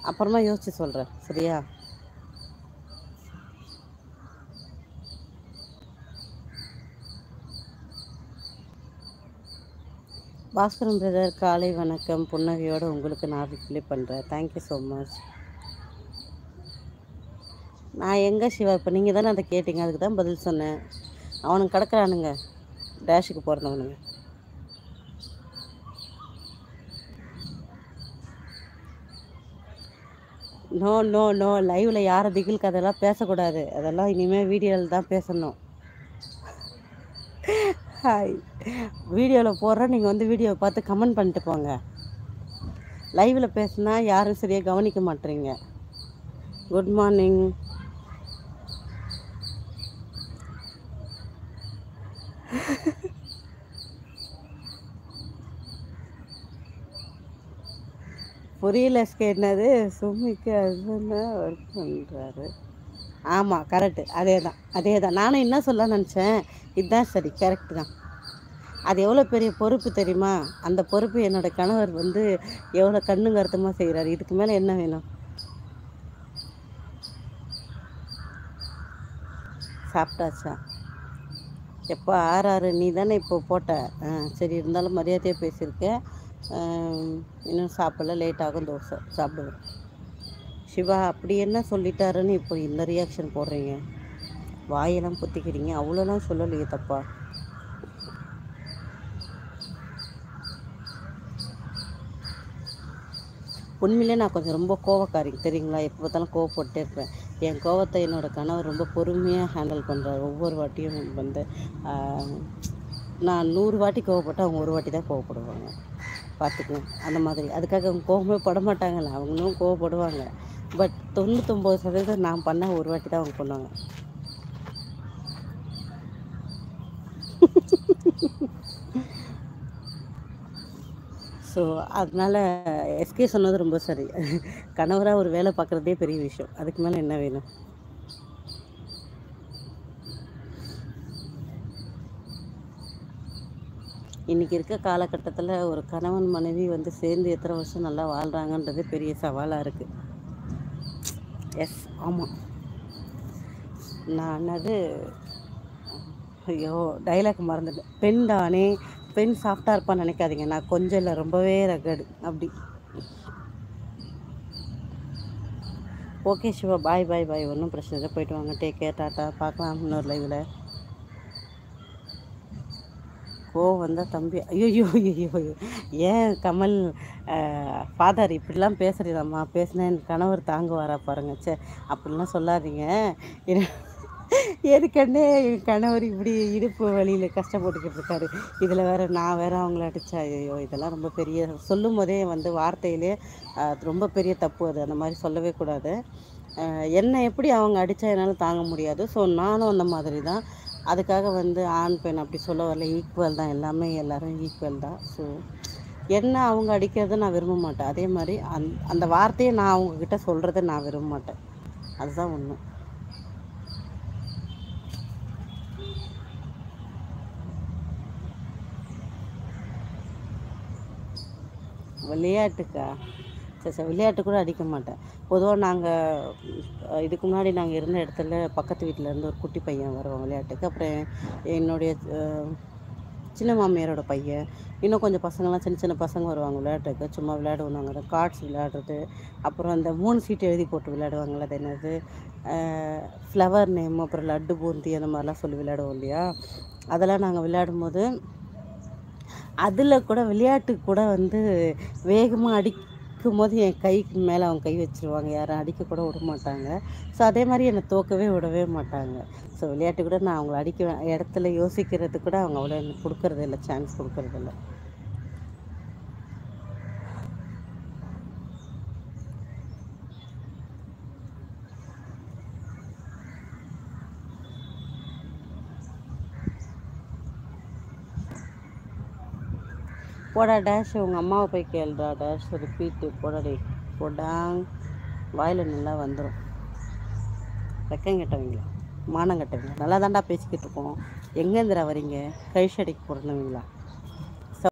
அப்புறமா யோசிச்சு சொல்கிறேன் சரியா பாஸ்கரன் பிரதர் காலை வணக்கம் புன்னகையோடு உங்களுக்கு நான் ரிப்ளை பண்ணுறேன் தேங்க்யூ ஸோ மச் நான் எங்கே சிவா இப்போ நீங்கள் தானே அதை கேட்டீங்க அதுக்கு தான் பதில் சொன்னேன் அவனுங்க கிடக்குறானுங்க டேஷுக்கு பிறந்தவனுங்க நோ நோ நோ லைவில் யாரை திகில் கதையெல்லாம் பேசக்கூடாது அதெல்லாம் இனிமேல் வீடியோவில் தான் பேசணும் ஹாய் வீடியோவில் போடுறேன் நீங்கள் வந்து வீடியோவை பார்த்து கமெண்ட் பண்ணிட்டு போங்க லைவில் பேசுனா யாரும் சரியாக கவனிக்க மாட்டேறீங்க குட் மார்னிங் புரியல எஸ்கே என்னது சுமிக்கு ஹஸ்பண்ட் ஒர்க் பண்ணுறாரு ஆமாம் கரெக்டு அதே தான் அதே தான் நானும் என்ன சொல்ல நினச்சேன் இதுதான் சரி கரெக்டு தான் அது எவ்வளோ பெரிய பொறுப்பு தெரியுமா அந்த பொறுப்பு என்னோட கணவர் வந்து எவ்வளோ கண்ணு கருத்தமாக செய்கிறாரு இதுக்கு மேலே என்ன வேணும் சாப்பிட்டாச்சா எப்போ ஆறாறு நீ தானே இப்போ போட்ட ஆ சரி இருந்தாலும் மரியாதையாக பேசியிருக்கேன் ஆம், இன்னும் சாப்பிடல லேட் ஆகும் தோசை சாப்பிடுவேன் சிவா அப்படி என்ன சொல்லிட்டாருன்னு இப்போ இந்த ரியாக்ஷன் போடுறீங்க வாயெல்லாம் குத்திக்கிறீங்க அவ்வளோலாம் சொல்லலையே தப்பா உண்மையிலே நான் கொஞ்சம் ரொம்ப கோவக்காரி தெரியுங்களா எப்போ பார்த்தாலும் கோவப்பட்டே இருப்பேன் என் கோவத்தை என்னோட கணவர் ரொம்ப பொறுமையாக ஹேண்டில் பண்ணுறாரு ஒவ்வொரு வாட்டியும் வந்து ஆஹ், நான் நூறு வாட்டி கோவப்பட்டு அவங்க ஒரு வாட்டி தான் கோவப்படுவாங்க பார்த்துக்கங்க அந்த மாதிரி அதுக்காக அவங்க கோவமே பட மாட்டாங்கல்ல அவங்களும் கோவப்படுவாங்க பட் தொண்ணூத்தொம்பது சதவீதம் நான் பண்ண ஒரு வாட்டி தான் அவங்க பண்ணுவாங்க ஸோ அதனால் எஸ்கே சொன்னது ரொம்ப சரி கணவராக ஒரு வேலை பார்க்குறதே பெரிய விஷயம் அதுக்கு மேலே என்ன வேணும் இன்றைக்கி இருக்க காலகட்டத்தில் ஒரு கணவன் மனைவி வந்து சேர்ந்து எத்தனை வருஷம் நல்லா வாழ்கிறாங்கன்றது பெரிய சவாலாக இருக்குது எஸ் ஆமாம் நான் அது ஐயோ டைலாக் மறந்துட்டேன் பெண் தானே பெண் சாஃப்டாக இருப்பான்னு நினைக்காதீங்க நான் கொஞ்சம் இல்லை ரொம்பவே ரகடு அப்படி ஓகே சிவா பாய் பாய் பாய் ஒன்றும் பிரச்சனை இல்லை போயிட்டு வாங்க டேக் கேர் டாட்டா பார்க்கலாம் இன்னொரு லைவில் கோவம் வந்தால் தம்பி ஐயோ ஐயோ ஏன் கமல் ஃபாதர் இப்படிலாம் பேசுகிறீங்கம்மா பேசினா என் கணவர் தாங்குவாரா பாருங்க சே அப்படிலாம் சொல்லாதீங்க என்ன- ஏற்கனவே என் கணவர் இப்படி இடுப்பு வலியில் கஷ்டப்பட்டுக்கிட்டு இருக்காரு இதில் வேற நான் வேற அவங்கள அடிச்சா ஐயோ இதெல்லாம் ரொம்ப பெரிய சொல்லும் போதே வந்து வார்த்தையிலே அஹ், அது ரொம்ப பெரிய தப்பு அது அந்த மாதிரி சொல்லவே கூடாது அஹ், என்னை எப்படி அவங்க அடித்தா என்னால் தாங்க முடியாது ஸோ நானும் அந்த மாதிரி தான் அதுக்காக வந்து ஆண் பெண் அப்படி சொல்ல வரல ஈக்குவல் தான் எல்லாமே எல்லாரும் ஈக்குவல் தான் ஸோ என்ன அவங்க அடிக்கிறத நான் விரும்ப மாட்டேன் அதே மாதிரி அந் அந்த வார்த்தையை நான் அவங்கக்கிட்ட சொல்கிறத நான் விரும்ப மாட்டேன் அதுதான் உண்மை விளையாட்டுக்கா சரி சரி விளையாட்டு கூட அடிக்க மாட்டேன் பொதுவாக நாங்கள் இதுக்கு முன்னாடி நாங்கள் இருந்த இடத்துல பக்கத்து வீட்டில் இருந்து ஒரு குட்டி பையன் வருவான் விளையாட்டுக்கு அப்புறம் என்னுடைய அஹ், சின்ன மாமியாரோட பையன் இன்னும் கொஞ்சம் பசங்கள்லாம் சின்ன சின்ன பசங்க வருவாங்க விளையாட்டுக்கு சும்மா விளையாடுவோம் நாங்கள் அந்த கார்ட்ஸ் விளையாடுறது அப்புறம் அந்த மூணு சீட்டு எழுதி போட்டு விளையாடுவாங்கள்ல அது என்னது ஃப்ளவர் நேம் அப்புறம் லட்டு பூந்தி அந்த மாதிரிலாம் சொல்லி விளையாடுவோம் இல்லையா அதெல்லாம் நாங்கள் விளையாடும்போது அதில் கூட விளையாட்டுக்கு கூட வந்து வேகமாக அடிக்கும் போது என் கைக்கு மேலே அவங்க கை வச்சிருவாங்க யாரும் அடிக்க கூட விட மாட்டாங்க ஸோ அதே மாதிரி என்னை தோக்கவே விடவே மாட்டாங்க ஸோ விளையாட்டு கூட நான் அவங்கள அடிக்க வே- இடத்துல யோசிக்கிறது கூட அவங்க அவ்வளோ எனக்கு கொடுக்கறது இல்லை சான்ஸ் கொடுக்கறது இல்லை போடா டேஷ் உங்கள் அம்மாவை போய் கேளுடா டேஷ் ரிப்பீட்டு போடாடி போடாங் வாயில் நல்லா வந்துடும் வெக்கம் கெட்டவங்களா மானம் கெட்டவங்களா நல்லா தாண்டா பேசிக்கிட்டு இருக்கோம் எங்கேருந்துடா வரீங்க கழிச்சடிக்கு பிறந்தவங்களா